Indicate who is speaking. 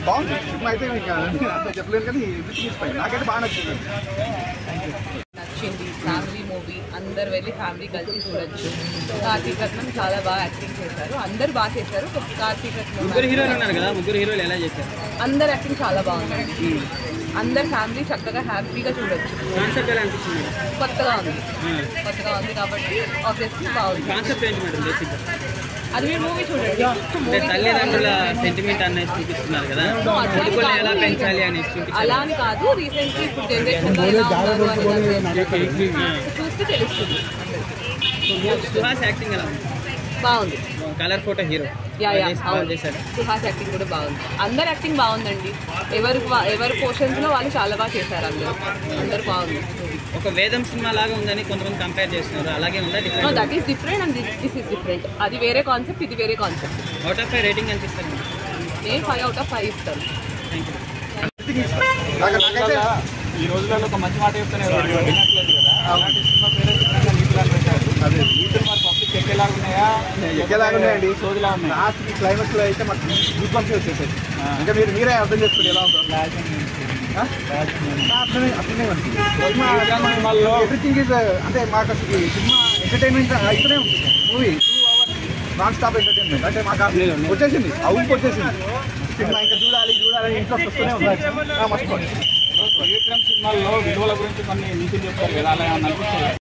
Speaker 1: బాగుంది సినిమా అయితే మీకు అంత చెప్పలేను కానీ ఎవ్రీథింగ్ ఇస్ ఫైన్ నాకైతే బాగా నచ్చింది
Speaker 2: నచ్చింది ఫ్యామిలీ మూవీ అందరు వెళ్ళి ఫ్యామిలీ కలిసి చూడొచ్చు కార్తీక్ రత్నం చాలా బాగా యాక్టింగ్ చేశారు అందరు బాగా చేశారు కార్తీక్
Speaker 3: ముగ్గురు
Speaker 2: రత్నం
Speaker 3: హీరోలు ఉన్నారు కదా ముగ్గురు హీరోలు ఎలా చేశారు
Speaker 2: అందరు యాక్టింగ్ చాలా బాగుంది అందరు ఫ్యామిలీ చక్కగా హ్యాపీగా చూడొచ్చు
Speaker 3: కాన్సెప్ట్ ఎలా అనిపించింది
Speaker 2: కొత్తగా ఉంది కొత్తగా ఉంది కాబట్టి ఆబ్వియస్లీ బాగుంది
Speaker 3: కాన్సెప్ట్ ఏంటి మేడం బేసిక్
Speaker 2: అది మీరు మూవీ చూడండి
Speaker 3: అంటే
Speaker 2: మూవీ
Speaker 3: తల్లిదండ్రుల సెంటిమెంట్ అనేది చూపిస్తున్నారు కదా కొడుకుల్ని ఎలా పెంచాలి అని చూపించాలి
Speaker 2: అలా అని కాదు రీసెంట్లీ ఇప్పుడు జనరేషన్ లో ఎలా ఉన్నారు అని నాకు చూస్తే తెలుస్తుంది
Speaker 3: సుహాస్ యాక్టింగ్ ఎలా ఉంది
Speaker 2: బాగుంది
Speaker 3: colour photo hero
Speaker 2: yeah yeah
Speaker 3: బాగా
Speaker 2: అవును
Speaker 3: చేశారు
Speaker 2: సుహాస్ యాక్టింగ్ కూడా బాగుంది అందరు యాక్టింగ్ బాగుందండి ఎవరు ఎవరి పోర్షన్స్ లో వాళ్ళు చాలా బాగా చేశారు అందరూ అందరు బాగుంది
Speaker 3: ఒక వేదం సినిమా లాగా ఉందని కొంతమంది కంపేర్ చేస్తున్నారు అలాగే ఉందా
Speaker 2: no
Speaker 3: different
Speaker 2: that is different and this is different అది వేరే కాన్సెప్ట్ ఇది వేరే concept
Speaker 3: out of five rating ఎంత ఇస్తారు
Speaker 2: నేను ఫైవ్ అవుట్ ఆఫ్ ఫైవ్ ఇస్తాను
Speaker 3: thank you
Speaker 1: everything is fine నాకు నాకైతే
Speaker 4: ఈ రోజులలో ఒక మంచి మాట చెప్తూనే వినట్లేదు కదా అలాంటి సినిమా పేరే చిత్రంగా నీతిలాగా పెట్టారు
Speaker 1: అదే
Speaker 4: నీతులు మరి పబ్లిక్ ఎక్కేలాగా ఉన్నాయా
Speaker 1: ఎక్కేలాగా ఉన్నాయండి
Speaker 4: సోదిలా ఉన్నాయి
Speaker 1: లాస్ట్ క్లైమాక్స్ లో అయితే మాకు గూస్ బంప్స్ వచ్చేసాయి ఇంకా మీరు మీరే అర్థం చేసుకోండి ఎలా ఉందో ఆ? అట్లనే అట్లనే ఉంటుంది ఎవ్రీథింగ్ ఇస్ అంటే మాకు అసలు ఈ సినిమా ఎంటర్టైన్మెంట్ అయితేనే ఉంది movie two hours nonstop entertainment అంటే మాకు ఆ- వచ్చేసింది అవును వచ్చేసింది సినిమా ఇంకా చూడాలి చూడాలి ఇంట్రెస్ట్ వస్తూనే ఉంది మర్చిపోండి
Speaker 4: విక్రమ్ సినిమాల్లో విలువల గురించి కొన్ని నీతులు చెప్తారు కదా అలా ఏమన్నా అనిపించిందా?